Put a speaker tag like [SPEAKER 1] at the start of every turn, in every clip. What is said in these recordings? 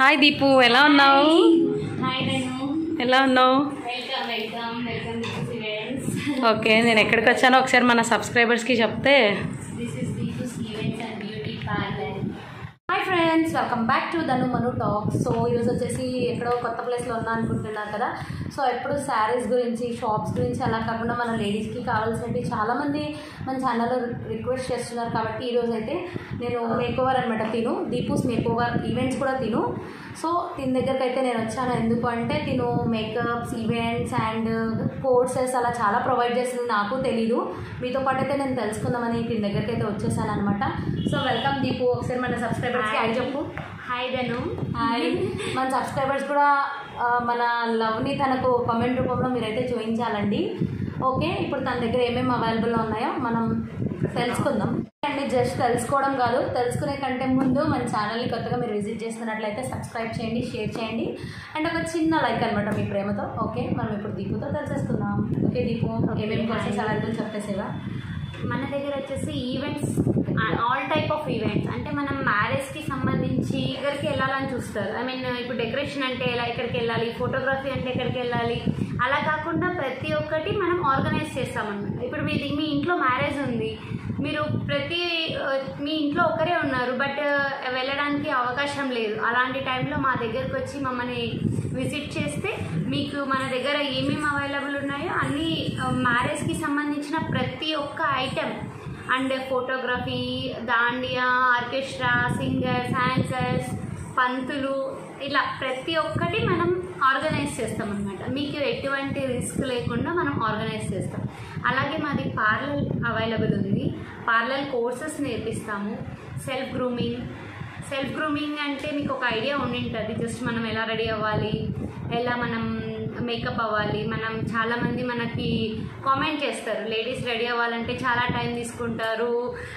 [SPEAKER 1] Hi Deepu ఎలా ఉన్నావు
[SPEAKER 2] hi నేను
[SPEAKER 1] ఎలా ఉన్నావు
[SPEAKER 2] welcome welcome welcome this events
[SPEAKER 1] okay నేను ఎక్కడికి వచ్చానో ఒకసారి మన సబ్స్క్రైబర్స్కి చెప్తే
[SPEAKER 2] this is Deepu's events and beauty parlour
[SPEAKER 3] hi friends welcome back to Dhanu Manu talk so ఈరోజు వచ్చేసి ఎక్కడో కొత్త ప్లేస్లో ఉన్నా అనుకుంటున్నారు కదా సో ఎప్పుడు శారీస్ గురించి షాప్స్ గురించి అలా కాకుండా మన లేడీస్కి కావాల్సినవి చాలామంది మన ఛానల్లో రిక్వెస్ట్ చేస్తున్నారు కాబట్టి ఈరోజు అయితే నేను మేక్ ఓవర్ అనమాట తిను దీపూస్ మేక్ ఓవర్ ఈవెంట్స్ కూడా తిను సో దీని దగ్గరికి అయితే నేను వచ్చాను ఎందుకు అంటే తిను మేకప్స్ ఈవెంట్స్ అండ్ కోర్సెస్ అలా చాలా ప్రొవైడ్ చేస్తుంది నాకు తెలీదు మీతో పాటు అయితే నేను తెలుసుకుందామని దీని దగ్గరికి అయితే వచ్చేసాను అనమాట సో వెల్కమ్ దీపు ఒకసారి మన సబ్స్క్రైబర్స్కి హాయ్ చెప్పు
[SPEAKER 2] హాయ్ ధను
[SPEAKER 3] హాయ్ మన సబ్స్క్రైబర్స్ కూడా ఆ, మన లవ్ని తనకు కామెంట్ రూపంలో మీరైతే చూపించాలండి ఓకే ఇప్పుడు తన దగ్గర ఏమేమి అవైలబుల్లో ఉన్నాయో మనం తెలుసుకుందాం అండి జస్ట్ తెలుసుకోవడం కాదు తెలుసుకునే కంటే ముందు మన ఛానల్ని కొత్తగా మీరు విజిట్ చేస్తున్నట్లయితే సబ్స్క్రైబ్ చేయండి షేర్ చేయండి అండ్ ఒక చిన్న లైక్ అనమాట మీ ప్రేమతో ఓకే మనం ఇప్పుడు దీపుతో తెలిసేసుకుందాం ఓకే దీపు ఏమేమి కోర్సెస్ అవైలబుల్ చెప్పేసేవా
[SPEAKER 2] మన దగ్గర వచ్చేసి events all type of events అంటే మనం మ్యారేజ్కి సంబంధించి ఇక్కడికి వెళ్ళాలని చూస్తారు ఐ మీన్ ఇప్పుడు డెకరేషన్ అంటే ఎలా ఎక్కడికి వెళ్ళాలి ఫోటోగ్రఫీ అంటే ఎక్కడికి వెళ్ళాలి అలా కాకుండా ప్రతి ఒక్కటి మనం ఆర్గనైజ్ చేస్తామన్నమాట ఇప్పుడు మీది మీ ఇంట్లో మ్యారేజ్ ఉంది మీరు ప్రతి ఆ, మీ ఇంట్లో ఒకరే ఉన్నారు బట్ వెళ్ళడానికి అవకాశం లేదు అలాంటి టైంలో మా దగ్గరకు వచ్చి మమ్మల్ని విజిట్ చేస్తే మీకు మన దగ్గర ఏమేమి అవైలబుల్ ఉన్నాయో అన్ని మ్యారేజ్కి సంబంధించిన ప్రతి ఒక్క item and photography dandiya orchestra singers anchors పంతులు ఇలా ప్రతి ఒక్కటి మనం ఆర్గనైజ్ చేస్తాం అనమాట మీకు ఎటువంటి రిస్క్ లేకుండా మనం ఆర్గనైజ్ చేస్తాం అలాగే మాది పార్లర్ అవైలబుల్ ఉంది పార్లర్ కోర్సెస్ నేర్పిస్తాము సెల్ఫ్ గ్రూమింగ్ సెల్ఫ్ గ్రూమింగ్ అంటే మీకు ఒక ఐడియా ఉండింటుంది జస్ట్ మనం ఎలా రెడీ అవ్వాలి ఎలా మనం మేకప్ అవ్వాలి మనం చాలామంది మనకి కామెంట్ చేస్తారు లేడీస్ రెడీ అవ్వాలంటే చాలా టైం తీసుకుంటారు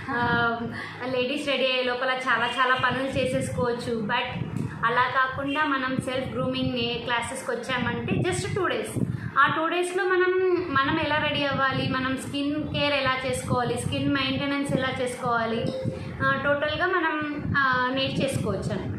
[SPEAKER 2] లేడీస్ రెడీ అయ్యే లోపల చాలా చాలా పనులు చేసేసుకోవచ్చు బట్ అలా కాకుండా మనం సెల్ఫ్ గ్రూమింగ్ క్లాసెస్కి వచ్చామంటే జస్ట్ టూ డేస్ ఆ టూ డేస్లో మనం మనం ఎలా రెడీ అవ్వాలి మనం స్కిన్ కేర్ ఎలా చేసుకోవాలి స్కిన్ మెయింటెనెన్స్ ఎలా చేసుకోవాలి టోటల్గా మనం ఆ, నేర్చేసుకోవచ్చు అనమాట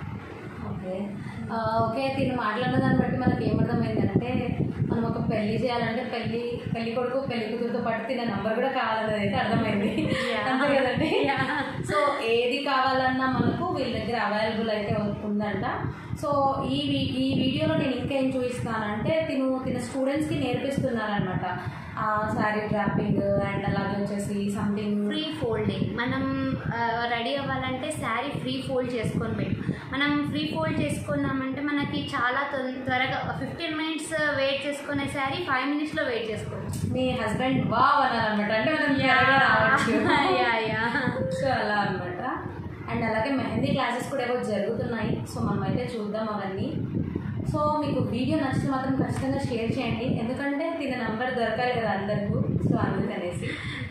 [SPEAKER 3] ఓకే ఆ, ఓకే తిను మాట్లాడిన దాన్ని బట్టి మనకి ఏమర్థమైంది అంటే మనం ఒక పెళ్లి చేయాలంటే పెళ్లి పెళ్లి కొడుకు పెళ్లి కూతురుతో పాటు తిన నంబర్ కూడా కావాలన్నది అయితే అర్థమైంది
[SPEAKER 2] Yeah.
[SPEAKER 3] అంతే కదండి
[SPEAKER 2] Yeah.
[SPEAKER 3] సో ఏది కావాలన్నా మనకు వీళ్ళ దగ్గర అవైలబుల్ అయితే ఉందంట సో ఈ వీ- ఈ వీడియోలో నేను ఇంకా ఏం చూపిస్తానంటే తిను తిన స్టూడెంట్స్కి నేర్పిస్తున్నారనమాట శారీ డ్రాపింగ్ అండ్ అలాగే వచ్చేసి సంథింగ్
[SPEAKER 2] ఫ్రీ ఫోల్డింగ్ మనం రెడీ అవ్వాలంటే శారీ ఫ్రీ ఫోల్డ్ చేసుకొని పెట్టు మనం ఫ్రీ ఫోల్డ్ చేసుకున్నామంటే మనకి చాలా తొం- త్వరగా ఫిఫ్టీన్ మినిట్స్ వెయిట్ చేసుకునే శారీ ఫైవ్ మినిట్స్లో వెయిట్ చేసుకోవచ్చు
[SPEAKER 3] మీ హస్బెండ్ వావ్ అన్నారనమాట అంటే మనం త్వరగా రావచ్చు
[SPEAKER 2] యా యా
[SPEAKER 3] సో అలా అనమాట అండ్ అలాగే మెహందీ క్లాసెస్ కూడా ఏవో జరుగుతున్నాయి సో మనం అయితే చూద్దాం అవన్నీ సో మీకు వీడియో నచ్చితే మాత్రం ఖచ్చితంగా షేర్ చేయండి ఎందుకంటే దీని నంబర్ దొరకాలి కదా అందరికీ సో అందుకనేసి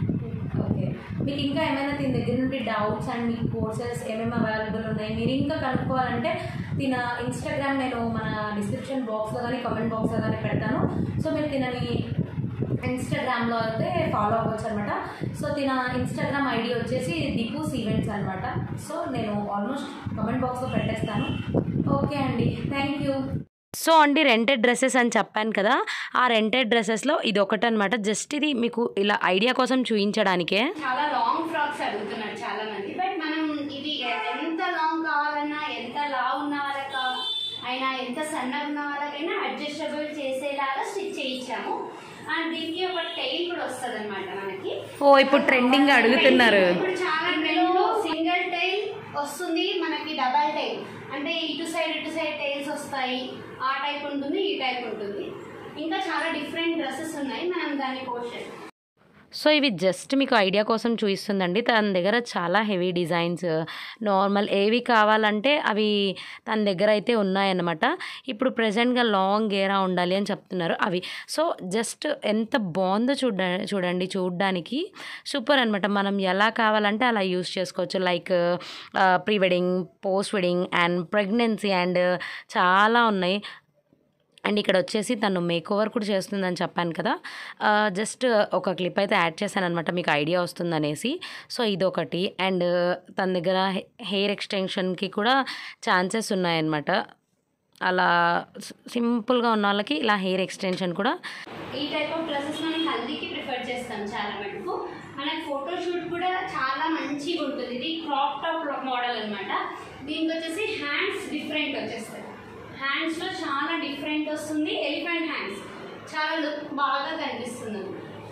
[SPEAKER 3] ఓకే మీకు ఇంకా ఏమైనా దీని దగ్గర నుండి డౌట్స్ అండ్ మీకు కోర్సెస్ ఏమేమి అవైలబుల్ ఉన్నాయి మీరు ఇంకా కనుక్కోవాలంటే తిన ఇన్స్టాగ్రామ్ నేను మన డిస్క్రిప్షన్ బాక్స్లో కానీ కామెంట్ బాక్స్లో కానీ పెడతాను సో మీరు తినని ఇన్స్టాగ్రామ్లో అయితే ఫాలో అవ్వచ్చు అనమాట సో తిన ఇన్స్టాగ్రామ్ ఐడి వచ్చేసి దీపూస్ ఈవెంట్స్ అనమాట సో నేను ఆల్మోస్ట్ కామెంట్ బాక్స్లో పెట్టేస్తాను ఓకే అండి థ్యాంక్ యూ
[SPEAKER 1] సో అండి రెంటెడ్ డ్రెస్సెస్ అని చెప్పాను కదా ఆ రెంటెడ్ డ్రెస్సెస్లో ఇది ఒకటి అనమాట జస్ట్ ఇది మీకు ఇలా ఐడియా కోసం చూపించడానికే
[SPEAKER 2] చాలా లాంగ్ ఫ్రాక్స్ అడుగుతున్నారు చాలా మంది బట్ మనం ఇది ఎంత లాంగ్ కావాలన్నా ఎంత లావ్ ఉన్న వాళ్ళకి అయినా ఎంత సన్నగా ఉన్న వాళ్ళకైనా అడ్జస్టబుల్ చేసేలాగా స్టిచ్ చేయించాము అండ్ దీనికి ఒక టైల్ కూడా వస్తుంది అనమాట మనకి
[SPEAKER 1] ఓ ఇప్పుడు ట్రెండింగ్ అడుగుతున్నారు
[SPEAKER 2] ఇప్పుడు చాలా ట్రెండ్ సింగిల్ టైల్ వస్తుంది మనకి డబల్ టైల్ అంటే ఇటు సైడ్ ఇటు సైడ్ టైల్స్ వస్తాయి ఆ టైప్ ఉంటుంది ఈ టైప్ ఉంటుంది ఇంకా చాలా డిఫరెంట్ డ్రెస్సెస్ ఉన్నాయి మనం దాన్ని పోస్ట్ చేస్తాం
[SPEAKER 1] సో ఇవి జస్ట్ మీకు ఐడియా కోసం చూపిస్తుందండి తన దగ్గర చాలా హెవీ డిజైన్స్ నార్మల్ ఏవి కావాలంటే అవి తన దగ్గర అయితే ఉన్నాయన్నమాట ఇప్పుడు ప్రజెంట్గా లాంగ్ గేరా ఉండాలి అని చెప్తున్నారు అవి సో జస్ట్ ఎంత బాగుందో చూడ చూడండి చూడడానికి సూపర్ అనమాట మనం ఎలా కావాలంటే అలా యూస్ చేసుకోవచ్చు like pre wedding post wedding and pregnancy and చాలా ఉన్నాయి అండ్ ఇక్కడ వచ్చేసి తను మేక్ ఓవర్ కూడా చేస్తుందని చెప్పాను కదా జస్ట్ ఒక క్లిప్ అయితే యాడ్ చేశాను అనమాట మీకు ఐడియా వస్తుందనేసి సో ఇదొకటి అండ్ తన దగ్గర హెయిర్ ఎక్స్టెన్షన్కి కూడా ఛాన్సెస్ ఉన్నాయన్నమాట అలా సింపుల్గా ఉన్న వాళ్ళకి ఇలా హెయిర్ ఎక్స్టెన్షన్ కూడా
[SPEAKER 2] ఈ టైప్ ఆఫ్ డ్రెస్సెస్ మనం హల్దీకి ప్రిఫర్ చేస్తాం చాలా మటుకు మనకి ఫోటో షూట్ కూడా చాలా మంచిగా ఉంటుంది ఇది క్రాప్ టాప్ మోడల్ అన్నమాట దీనికి వచ్చేసి హ్యాండ్స్ డిఫరెంట్ వచ్చేస్తాయి హ్యాండ్స్లో చాలా డిఫరెంట్ వస్తుంది ఎలిఫెంట్ హ్యాండ్స్ చాలా లుక్ బాగా కనిపిస్తుంది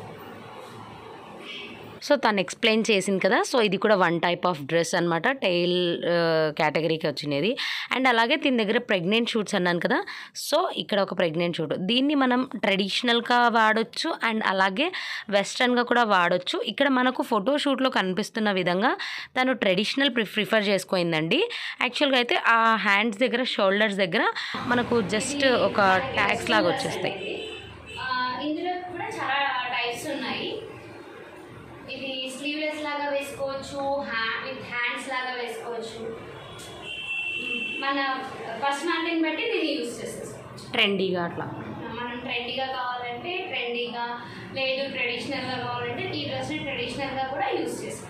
[SPEAKER 1] సో తను ఎక్స్ప్లెయిన్ చేసింది కదా సో ఇది కూడా వన్ టైప్ ఆఫ్ డ్రెస్ అనమాట టైల్ కేటగిరీకి వచ్చినది అండ్ అలాగే దీని దగ్గర ప్రెగ్నెంట్ షూట్స్ అన్నాను కదా సో ఇక్కడ ఒక ప్రెగ్నెంట్ షూట్ దీన్ని మనం ట్రెడిషనల్గా వాడొచ్చు అండ్ అలాగే వెస్ట్రన్గా కూడా వాడొచ్చు ఇక్కడ మనకు ఫోటో షూట్లో కనిపిస్తున్న విధంగా తను ట్రెడిషనల్ ప్రి ప్రిఫర్ చేసుకోయిందండి యాక్చువల్గా అయితే ఆ హ్యాండ్స్ దగ్గర షోల్డర్స్ దగ్గర మనకు జస్ట్ ఒక ట్యాగ్స్ లాగా వచ్చేస్తాయి
[SPEAKER 2] ఆ, ఇందులో కూడా చాలా టైప్స్ ఉన్నాయి ఇది స్లీవ్లెస్ లాగా వేసుకోవచ్చు హ్యా విత్ హ్యాండ్స్ లాగా వేసుకోవచ్చు మన పర్సనాలిటీని బట్టి దీన్ని యూస్ చేసేసుకోవచ్చు
[SPEAKER 1] ట్రెండీగా అట్లా
[SPEAKER 2] మనం ట్రెండీగా కావాలంటే ట్రెండీగా లేదు ట్రెడిషనల్గా కావాలంటే ఈ డ్రెస్ని ట్రెడిషనల్గా కూడా యూస్ చేసుకోవచ్చు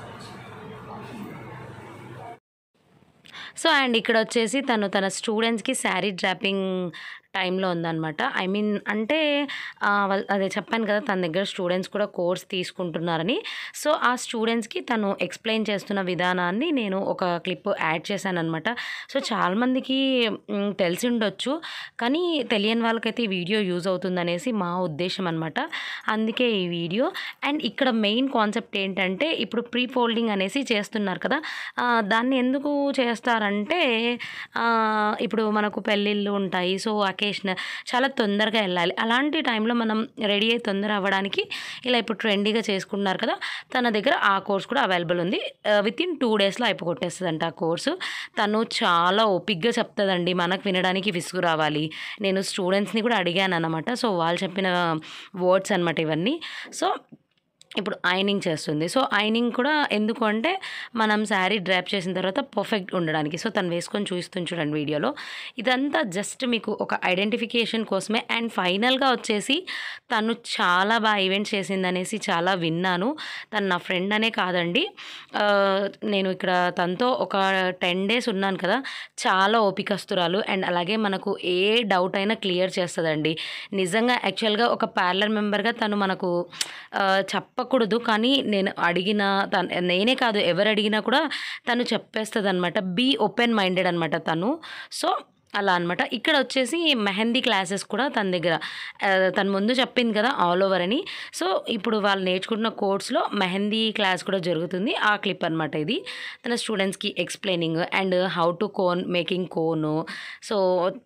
[SPEAKER 1] సో అండ్ ఇక్కడ వచ్చేసి తను తన స్టూడెంట్స్కి శారీ డ్రాపింగ్ టైంలో ఉందన్నమాట ఐ మీన్ అంటే ఆ, వాళ్ళ అదే చెప్పాను కదా తన దగ్గర స్టూడెంట్స్ కూడా కోర్స్ తీసుకుంటున్నారని సో ఆ స్టూడెంట్స్కి తను ఎక్స్ప్లెయిన్ చేస్తున్న విధానాన్ని నేను ఒక క్లిప్ యాడ్ చేశాను అనమాట సో చాలామందికి మ్, తెలిసి ఉండొచ్చు కానీ తెలియని వాళ్ళకైతే ఈ వీడియో యూజ్ అవుతుందనేసి మా ఉద్దేశం అనమాట అందుకే ఈ వీడియో అండ్ ఇక్కడ మెయిన్ కాన్సెప్ట్ ఏంటంటే ఇప్పుడు ప్రీ ఫోల్డింగ్ అనేసి చేస్తున్నారు కదా ఆ, దాన్ని ఎందుకు చేస్తారంటే ఆ, ఇప్పుడు మనకు పెళ్ళిళ్ళు ఉంటాయి సో అకేషన్ చాలా తొందరగా వెళ్ళాలి అలాంటి టైంలో మనం రెడీ అయ్యి తొందర అవ్వడానికి ఇలా ఇప్పుడు ట్రెండీగా చేసుకుంటున్నారు కదా తన దగ్గర ఆ కోర్స్ కూడా అవైలబుల్ ఉంది విత్ ఇన్ టూ డేస్లో అయిపోగొట్టేస్తుందంట ఆ కోర్సు తను చాలా ఓపిక్గా చెప్తుందండి మనకు వినడానికి విసుగు రావాలి నేను స్టూడెంట్స్ని కూడా అడిగాను అనమాట సో వాళ్ళు చెప్పిన వర్డ్స్ అనమాట ఇవన్నీ సో ఇప్పుడు ఐనింగ్ చేస్తుంది సో ఐనింగ్ కూడా ఎందుకు అంటే మనం శారీ డ్రాప్ చేసిన తర్వాత పర్ఫెక్ట్ ఉండడానికి సో తను వేసుకొని చూస్తుంది చూడండి వీడియోలో ఇదంతా జస్ట్ మీకు ఒక ఐడెంటిఫికేషన్ కోసమే అండ్ ఫైనల్గా వచ్చేసి తను చాలా బాగా ఈవెంట్స్ చేసింది అనేసి చాలా విన్నాను తను నా ఫ్రెండ్ అనే కాదండి ఆ, నేను ఇక్కడ తనతో ఒక టెన్ డేస్ ఉన్నాను కదా చాలా ఓపికస్తురాలు అండ్ అలాగే మనకు ఏ డౌట్ అయినా క్లియర్ చేస్తుందండి నిజంగా యాక్చువల్గా ఒక పార్లర్ మెంబర్గా తను మనకు ఆ, చెప్పకూడదు కానీ నేను అడిగిన తను నేనే కాదు ఎవరు అడిగినా కూడా తను చెప్పేస్తుంది అనమాట బీ ఓపెన్ మైండెడ్ అనమాట తను సో అలా అనమాట ఇక్కడ వచ్చేసి మెహందీ క్లాసెస్ కూడా తన దగ్గర ఆ, తను ముందు చెప్పింది కదా ఆల్ ఓవర్ అని సో ఇప్పుడు వాళ్ళు నేర్చుకుంటున్న కోర్స్లో మెహందీ క్లాస్ కూడా జరుగుతుంది ఆ క్లిప్ అనమాట ఇది తన స్టూడెంట్స్కి explaining and how to cone making cone so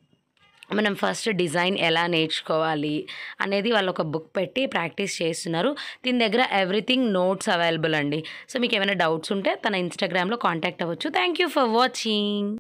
[SPEAKER 1] మనం ఫస్ట్ డిజైన్ ఎలా నేర్చుకోవాలి అనేది వాళ్ళు ఒక బుక్ పెట్టి ప్రాక్టీస్ చేస్తున్నారు దీని దగ్గర ఎవ్రీథింగ్ నోట్స్ అవైలబుల్ అండి సో మీకు ఏమైనా డౌట్స్ ఉంటే తన ఇన్స్టాగ్రామ్లో కాంటాక్ట్ అవ్వచ్చు థ్యాంక్ యూ ఫర్ వాచింగ్